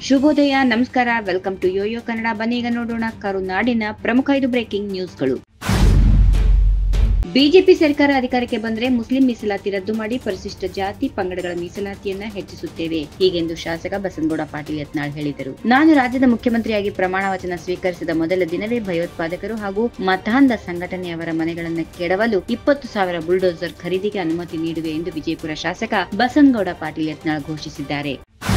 ಶುಭೋದಯ ನಮಸ್ಕಾರ welcome to Yoyo Kannada ಬನ್ನಿ ಈಗ ನೋಡೋಣ ಕರುನಾಡಿನ ಪ್ರಮುಖ ಐದು ಬ್ರೇಕಿಂಗ್ ನ್ಯೂಸ್ಗಳು ಬಿಜೆಪಿ ಸರ್ಕಾರ ಅಧಿಕಾರಕ್ಕೆ ಬಂದರೆ ಮುಸ್ಲಿಂ ಮೀಸಲಾತಿ ರದ್ದು ಮಾಡಿ ಪರಿಶಿಷ್ಟ ಜಾತಿ ಪಂಗಡಗಳ ಮೀಸಲಾತಿಯನ್ನ ಹೆಚ್ಚಿಸುತ್ತೇವೆ ಹೀಗೆಂದು ಶಾಸಕ ಬಸನಗೌಡ ಪಾಟೀಲ್ ಯತ್ನಾಳ್ ಹೇಳಿದರು ನಾನು ರಾಜ್ಯದ ಮುಖ್ಯಮಂತ್ರಿಯಾಗಿ ಪ್ರಮಾಣ ವಚನ ಸ್ವೀಕರಿಸಿದ ಮೊದಲ ದಿನವೇ ಭಯೋತ್ಪಾದಕರು ಹಾಗೂ ಮತಾಂಧ ಸಂಘಟನೆಯವರ ಮನೆಗಳನ್ನು ಕೆಡವಲು ಇಪ್ಪತ್ತು ಸಾವಿರ ಬುಲ್ಡೋಸರ್ ಖರೀದಿಗೆ ಅನುಮತಿ ನೀಡುವೆ ಎಂದು ವಿಜಯಪುರ ಶಾಸಕ ಬಸನಗೌಡ ಪಾಟೀಲ್ ಯತ್ನಾಳ್ ಘೋಷಿಸಿದ್ದಾರೆ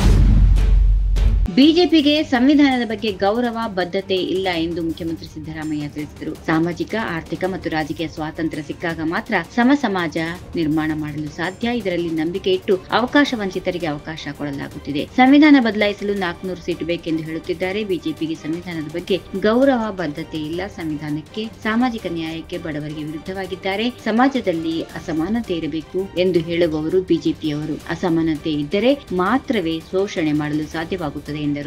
ಬಿಜೆಪಿಗೆ ಸಂವಿಧಾನದ ಬಗ್ಗೆ ಗೌರವ ಬದ್ಧತೆ ಇಲ್ಲ ಎಂದು ಮುಖ್ಯಮಂತ್ರಿ ಸಿದ್ದರಾಮಯ್ಯ ತಿಳಿಸಿದರು ಸಾಮಾಜಿಕ ಆರ್ಥಿಕ ಮತ್ತು ರಾಜಕೀಯ ಸ್ವಾತಂತ್ರ್ಯ ಸಿಕ್ಕಾಗ ಮಾತ್ರ ಸಮ ಸಮಾಜ ನಿರ್ಮಾಣ ಮಾಡಲು ಸಾಧ್ಯ ಇದರಲ್ಲಿ ನಂಬಿಕೆ ಇಟ್ಟು ಅವಕಾಶ ವಂಚಿತರಿಗೆ ಅವಕಾಶ ಕೊಡಲಾಗುತ್ತಿದೆ ಸಂವಿಧಾನ ಬದಲಾಯಿಸಲು ನಾಲ್ಕುನೂರು ಸೀಟು ಬೇಕೆಂದು ಹೇಳುತ್ತಿದ್ದಾರೆ ಬಿಜೆಪಿಗೆ ಸಂವಿಧಾನದ ಬಗ್ಗೆ ಗೌರವ ಬದ್ಧತೆ ಇಲ್ಲ ಸಂವಿಧಾನಕ್ಕೆ ಸಾಮಾಜಿಕ ನ್ಯಾಯಕ್ಕೆ ಬಡವರಿಗೆ ವಿರುದ್ಧವಾಗಿದ್ದಾರೆ ಸಮಾಜದಲ್ಲಿ ಅಸಮಾನತೆ ಇರಬೇಕು ಎಂದು ಹೇಳುವವರು ಬಿಜೆಪಿಯವರು ಅಸಮಾನತೆ ಇದ್ದರೆ ಮಾತ್ರವೇ ಶೋಷಣೆ ಮಾಡಲು ಸಾಧ್ಯವಾಗುತ್ತದೆ ಎಂದರು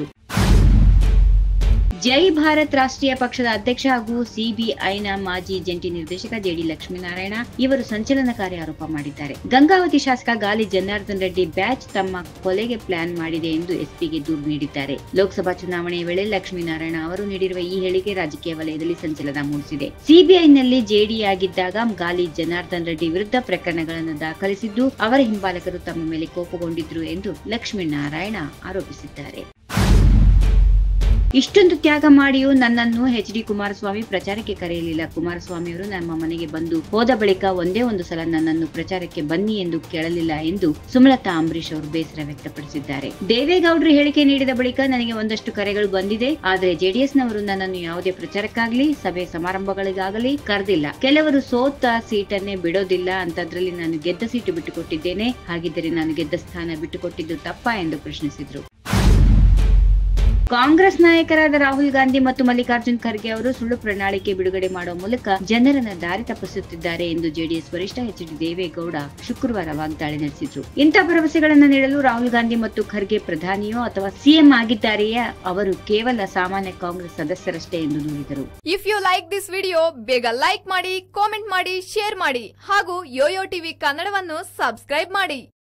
ಜೈ ಭಾರತ್ ರಾಷ್ಟ್ರೀಯ ಪಕ್ಷದ ಅಧ್ಯಕ್ಷ ಹಾಗೂ ಸಿಬಿಐನ ಮಾಜಿ ಜಂಟಿ ನಿರ್ದೇಶಕ ಜೆಡಿ ಲಕ್ಷ್ಮೀನಾರಾಯಣ ಇವರು ಸಂಚಲನಕಾರಿ ಆರೋಪ ಮಾಡಿದ್ದಾರೆ ಗಂಗಾವತಿ ಶಾಸಕ ಗಾಲಿ ಜನಾರ್ದನ್ ರೆಡ್ಡಿ ಬ್ಯಾಚ್ ತಮ್ಮ ಕೊಲೆಗೆ ಪ್ಲಾನ್ ಮಾಡಿದೆ ಎಂದು ಎಸ್ಪಿಗೆ ದೂರು ನೀಡಿದ್ದಾರೆ ಲೋಕಸಭಾ ಚುನಾವಣೆಯ ವೇಳೆ ಲಕ್ಷ್ಮೀನಾರಾಯಣ ಅವರು ನೀಡಿರುವ ಈ ಹೇಳಿಕೆ ರಾಜಕೀಯ ವಲಯದಲ್ಲಿ ಸಂಚಲನ ಮೂಡಿಸಿದೆ ಸಿಬಿಐನಲ್ಲಿ ಜೆಡಿಯಾಗಿದ್ದಾಗ ಗಾಲಿ ಜನಾರ್ದನ್ ರೆಡ್ಡಿ ವಿರುದ್ಧ ಪ್ರಕರಣಗಳನ್ನು ದಾಖಲಿಸಿದ್ದು ಅವರ ಹಿಂಬಾಲಕರು ತಮ್ಮ ಮೇಲೆ ಕೋಪಗೊಂಡಿದ್ರು ಎಂದು ಲಕ್ಷ್ಮೀನಾರಾಯಣ ಆರೋಪಿಸಿದ್ದಾರೆ ಇಷ್ಟೊಂದು ತ್ಯಾಗ ಮಾಡಿಯೂ ನನ್ನನ್ನು ಎಚ್ ಡಿ ಕುಮಾರಸ್ವಾಮಿ ಪ್ರಚಾರಕ್ಕೆ ಕರೆಯಲಿಲ್ಲ ಕುಮಾರಸ್ವಾಮಿ ಅವರು ನಮ್ಮ ಮನೆಗೆ ಬಂದು ಹೋದ ಬಳಿಕ ಒಂದೇ ಒಂದು ಸಲ ನನ್ನನ್ನು ಪ್ರಚಾರಕ್ಕೆ ಬನ್ನಿ ಎಂದು ಕೇಳಲಿಲ್ಲ ಎಂದು ಸುಮಲತಾ ಅಂಬರೀಶ್ ಅವರು ಬೇಸರ ವ್ಯಕ್ತಪಡಿಸಿದ್ದಾರೆ ದೇವೇಗೌಡರು ಹೇಳಿಕೆ ನೀಡಿದ ಬಳಿಕ ನನಗೆ ಒಂದಷ್ಟು ಕರೆಗಳು ಬಂದಿದೆ ಆದರೆ ಜೆಡಿಎಸ್ನವರು ನನ್ನನ್ನು ಯಾವುದೇ ಪ್ರಚಾರಕ್ಕಾಗಲಿ ಸಭೆ ಸಮಾರಂಭಗಳಿಗಾಗಲಿ ಕರೆದಿಲ್ಲ ಕೆಲವರು ಸೋತ ಸೀಟನ್ನೇ ಬಿಡೋದಿಲ್ಲ ಅಂತದ್ರಲ್ಲಿ ನಾನು ಗೆದ್ದ ಸೀಟು ಬಿಟ್ಟುಕೊಟ್ಟಿದ್ದೇನೆ ಹಾಗಿದ್ದರೆ ನಾನು ಗೆದ್ದ ಸ್ಥಾನ ಬಿಟ್ಟುಕೊಟ್ಟಿದ್ದು ತಪ್ಪಾ ಎಂದು ಪ್ರಶ್ನಿಸಿದ್ರು ಕಾಂಗ್ರೆಸ್ ನಾಯಕರಾದ ರಾಹುಲ್ ಗಾಂಧಿ ಮತ್ತು ಮಲ್ಲಿಕಾರ್ಜುನ್ ಖರ್ಗೆ ಅವರು ಸುಳ್ಳು ಪ್ರಣಾಳಿಕೆ ಬಿಡುಗಡೆ ಮಾಡುವ ಮೂಲಕ ಜನರನ್ನ ದಾರಿ ತಪ್ಪಿಸುತ್ತಿದ್ದಾರೆ ಎಂದು ಜೆಡಿಎಸ್ ವರಿಷ್ಠ ಎಚ್ ಡಿ ದೇವೇಗೌಡ ಶುಕ್ರವಾರ ವಾಗ್ದಾಳಿ ನಡೆಸಿದ್ರು ಇಂಥ ಭರವಸೆಗಳನ್ನು ನೀಡಲು ರಾಹುಲ್ ಗಾಂಧಿ ಮತ್ತು ಖರ್ಗೆ ಪ್ರಧಾನಿಯೋ ಅಥವಾ ಸಿಎಂ ಆಗಿದ್ದಾರೆಯೇ ಅವರು ಕೇವಲ ಸಾಮಾನ್ಯ ಕಾಂಗ್ರೆಸ್ ಸದಸ್ಯರಷ್ಟೇ ಎಂದು ದೂರಿದರು if you like this video ಬೇಗ ಲೈಕ್ ಮಾಡಿ ಕಾಮೆಂಟ್ ಮಾಡಿ ಶೇರ್ ಮಾಡಿ ಹಾಗೂ ಯೋಯೋ ಟಿವಿ ಕನ್ನಡವನ್ನು ಸಬ್ಸ್ಕ್ರೈಬ್ ಮಾಡಿ